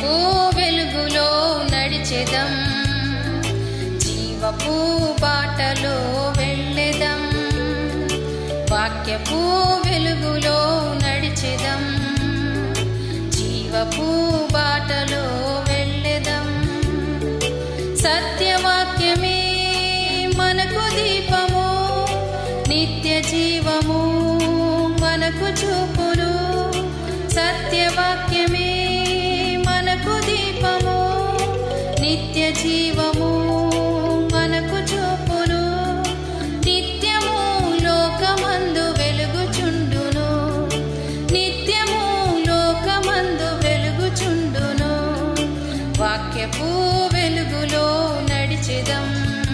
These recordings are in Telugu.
వాక్యపు వెలుగులో నడిచెదం జీవపు బాటలో వెళ్ళెదం వాక్యపు వెలుగులో నడిచెదం జీవపు బాటలో వెళ్ళెదం సత్యవాక్యమే మనకు దీపము నిత్య జీవము మనకు చూపును సత్యవాక్యమే మనకు దీపము నిత్య జీవము మనకు చూపును నిత్యము లోకమందు వెలుగుచుండును నిత్యము లోకమందు వెలుగుచుండును వాక్యపు వెలుగులో నడిచెదం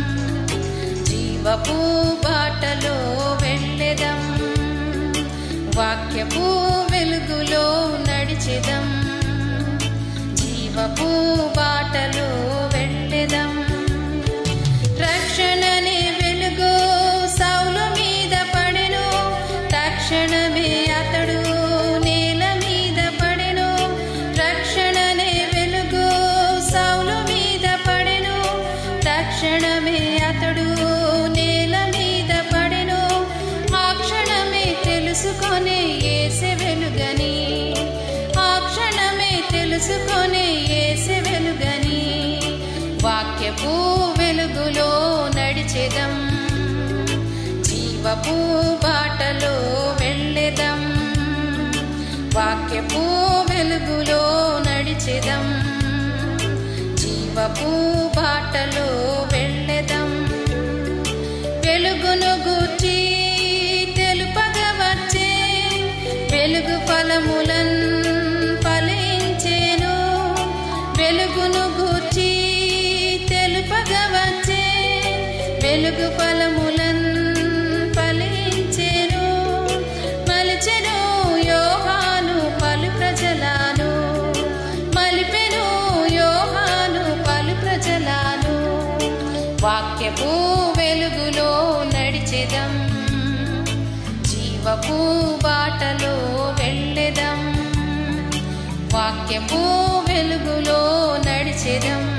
జీవపు బాటలో వెళ్ళెదం వాక్యపు వెలుగులో నడిచెదం జీవపు బాటలో వెళ్ళెదం రక్షణనే వెలుగు సౌలు మీద పడెను తక్షణమే అతడు నేల మీద పడెను రక్షణనే వెలుగు సౌలు మీద పడెను తక్షణమే అతడు నేల మీద పడెను ఆ క్షణమే తెలుసుకొని ఏసె వెలుగని ఆ క్షణమే తెలుసుకొని ఏసె వెలుగని వాక్యపు వెలుగులో నడిచెదం జీవపు బాటలో వెళ్ళెదం వాక్యపు వెలుగులో నడిచెదం జీవపు బాటలో వెళ్ళెదం వెలుగును గూర్చి తెలుపగా వచ్చే వెలుగు ఫలములన్ ఫలించేను వెలుగును గూర్చి తెలుపగా వచ్చే వెలుగు ఫలములన్ ఫలించేను మలిచెను యోహాను పలు ప్రజలాను మలిపెను యోహాను పలు ప్రజలాను వాక్యపు వెలుగులో నడిచెదం జీవపు బాటలో వెళ్ళెదం వాక్యపు వెలుగులో నడిచెదం